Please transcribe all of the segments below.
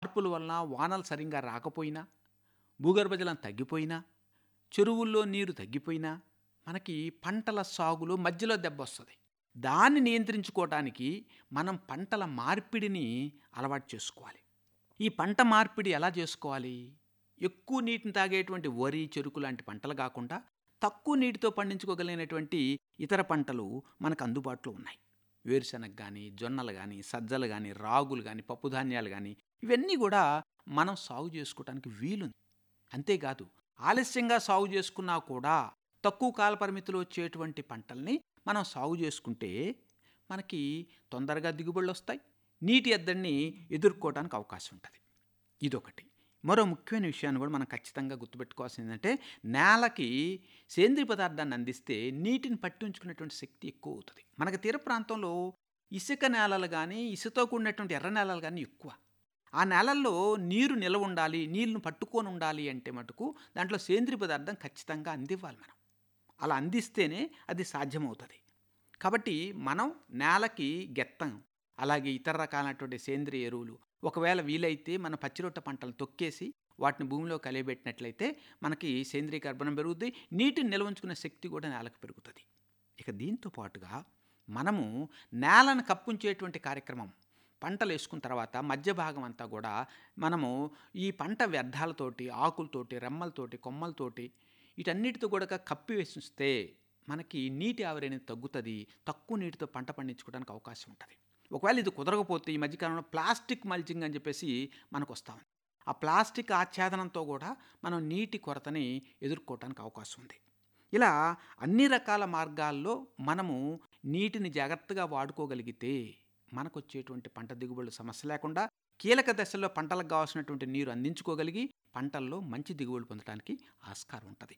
మార్పుల వలన వానలు సరిగ్గా రాకపోయినా భూగర్భ జలం తగ్గిపోయినా చెరువుల్లో నీరు తగ్గిపోయినా మనకి పంటల సాగులో మధ్యలో దెబ్బ వస్తుంది దాన్ని నియంత్రించుకోవడానికి మనం పంటల మార్పిడిని అలవాటు చేసుకోవాలి ఈ పంట మార్పిడి ఎలా చేసుకోవాలి ఎక్కువ నీటిని తాగేటువంటి వరి చెరుకు లాంటి పంటలు కాకుండా తక్కువ నీటితో పండించుకోగలిగినటువంటి ఇతర పంటలు మనకు అందుబాటులో ఉన్నాయి వేరుశనగ కానీ జొన్నలు కానీ సజ్జలు కానీ రాగులు కానీ పప్పుధాన్యాలు కానీ ఇవన్నీ కూడా మనం సాగు చేసుకోవడానికి వీలుంది అంతేకాదు ఆలస్యంగా సాగు చేసుకున్నా కూడా తక్కువ కాల పరిమితిలో వచ్చేటువంటి పంటల్ని మనం సాగు చేసుకుంటే మనకి తొందరగా దిగుబడులు వస్తాయి నీటి ఎద్దడిని ఎదుర్కోవడానికి అవకాశం ఉంటుంది ఇదొకటి మరో ముఖ్యమైన విషయాన్ని కూడా మనం ఖచ్చితంగా గుర్తుపెట్టుకోవాల్సింది ఏంటంటే నేలకి సేంద్రియ పదార్థాన్ని అందిస్తే నీటిని పట్టి ఉంచుకునేటువంటి శక్తి ఎక్కువ అవుతుంది మనకి తీర ప్రాంతంలో ఇసుక నేలలు కానీ ఇసుకతో కూడినటువంటి ఎర్ర నేలలు కానీ ఎక్కువ ఆ నేలల్లో నీరు నిలవ ఉండాలి నీళ్ళను పట్టుకొని ఉండాలి అంటే మటుకు దాంట్లో సేంద్రియ పదార్థం ఖచ్చితంగా అందివ్వాలి మనం అలా అందిస్తేనే అది సాధ్యమవుతుంది కాబట్టి మనం నేలకి గెత్తం అలాగే ఇతర రకాలైనటువంటి సేంద్రియ ఎరువులు ఒకవేళ వీలైతే మన పచ్చిరొట్ట పంటలు తొక్కేసి వాటిని భూమిలో కలియబెట్టినట్లయితే మనకి సేంద్రియ కర్బనం పెరుగుద్ది నీటిని నిల్వ ఉంచుకునే శక్తి కూడా నేలకు పెరుగుతుంది ఇక దీంతో పాటుగా మనము నేలను కప్పుంచేటువంటి కార్యక్రమం పంటలు వేసుకున్న తర్వాత మధ్య భాగం అంతా కూడా మనము ఈ పంట వ్యర్థాలతోటి ఆకులతోటి రెమ్మలతోటి కొమ్మలతోటి వీటన్నిటితో కూడా కప్పి వేసిస్తే మనకి నీటి ఆవిరి అనేది తగ్గుతుంది తక్కువ నీటితో పంట పండించుకోవడానికి అవకాశం ఉంటుంది ఒకవేళ ఇది కుదరకపోతే ఈ మధ్యకాలంలో ప్లాస్టిక్ మల్చింగ్ అని చెప్పేసి మనకు వస్తాం ఆ ప్లాస్టిక్ ఆచ్ఛాదనంతో కూడా మనం నీటి కొరతని ఎదుర్కోవడానికి అవకాశం ఉంది ఇలా అన్ని రకాల మార్గాల్లో మనము నీటిని జాగ్రత్తగా వాడుకోగలిగితే మనకు వచ్చేటువంటి పంట దిగుబడులు సమస్య లేకుండా కీలక దశల్లో పంటలకు కావాల్సినటువంటి నీరు అందించుకోగలిగి పంటల్లో మంచి దిగుబడులు పొందడానికి ఆస్కారం ఉంటుంది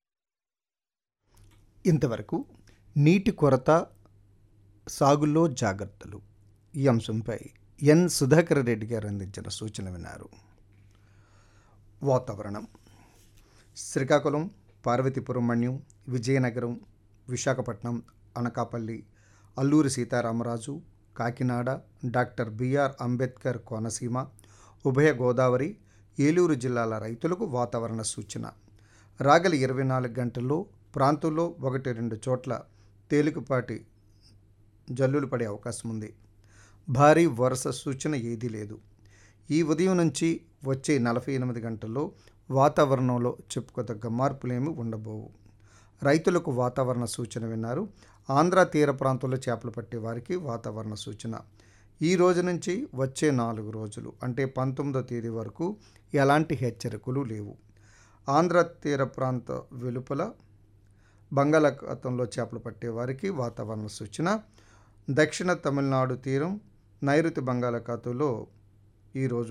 ఇంతవరకు నీటి కొరత సాగులో జాగ్రత్తలు ఈ అంశంపై ఎన్ సుధాకర్ రెడ్డి గారు అందించిన సూచన విన్నారు వాతావరణం శ్రీకాకుళం పార్వతీపురం మన్యం విజయనగరం విశాఖపట్నం అనకాపల్లి అల్లూరి సీతారామరాజు కాకినాడ డాక్టర్ బిఆర్ అంబేద్కర్ కోనసీమ ఉభయ గోదావరి ఏలూరు జిల్లాల రైతులకు వాతావరణ సూచన రాగల ఇరవై నాలుగు గంటల్లో ప్రాంతంలో ఒకటి రెండు చోట్ల తేలికపాటి జల్లులు పడే అవకాశం ఉంది భారీ వరుస సూచన ఏదీ లేదు ఈ ఉదయం నుంచి వచ్చే నలభై ఎనిమిది గంటల్లో వాతావరణంలో చెప్పుకోదగ్గ మార్పులేమీ ఉండబోవు రైతులకు వాతావరణ సూచన విన్నారు ఆంధ్ర తీర ప్రాంతంలో చేపలు పట్టే వారికి వాతావరణ సూచన ఈ రోజు నుంచి వచ్చే నాలుగు రోజులు అంటే పంతొమ్మిదో తేదీ వరకు ఎలాంటి హెచ్చరికలు లేవు ఆంధ్ర తీర ప్రాంత వెలుపల బంగాళాఖాతంలో చేపలు పట్టే వారికి వాతావరణ సూచన దక్షిణ తమిళనాడు తీరం నైరుతి బంగాళాఖాతంలో ఈరోజు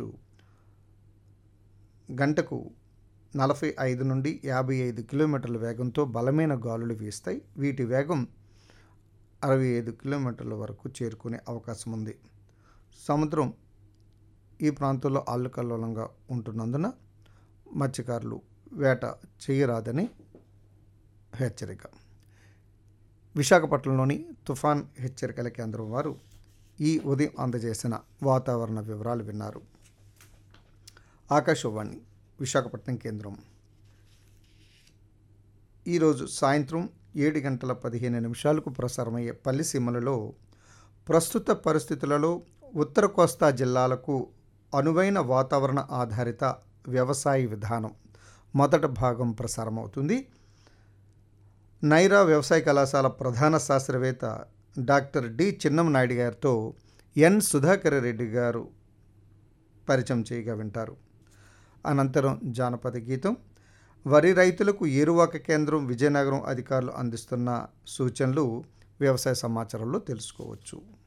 గంటకు నలభై ఐదు నుండి యాభై ఐదు కిలోమీటర్ల వేగంతో బలమైన గాలులు వీస్తాయి వీటి వేగం అరవై ఐదు కిలోమీటర్ల వరకు చేరుకునే అవకాశం ఉంది సముద్రం ఈ ప్రాంతంలో అల్లుకల్లోలంగా ఉంటున్నందున మత్స్యకారులు వేట చేయరాదని హెచ్చరిక విశాఖపట్నంలోని తుఫాన్ హెచ్చరికల కేంద్రం వారు ఈ ఉదయం అందజేసిన వాతావరణ వివరాలు విన్నారు ఆకాశవాణి విశాఖపట్నం కేంద్రం ఈరోజు సాయంత్రం ఏడు గంటల పదిహేను నిమిషాలకు ప్రసారమయ్యే పల్లిసీమలలో ప్రస్తుత పరిస్థితులలో ఉత్తర కోస్తా జిల్లాలకు అనువైన వాతావరణ ఆధారిత వ్యవసాయ విధానం మొదటి భాగం ప్రసారమవుతుంది నైరా వ్యవసాయ కళాశాల ప్రధాన శాస్త్రవేత్త డాక్టర్ డి చిన్నం నాయుడు గారితో ఎన్ సుధాకర్ రెడ్డి గారు పరిచయం చేయగా వింటారు అనంతరం జానపద గీతం వరి రైతులకు ఏరువాక కేంద్రం విజయనగరం అధికారులు అందిస్తున్న సూచనలు వ్యవసాయ సమాచారంలో తెలుసుకోవచ్చు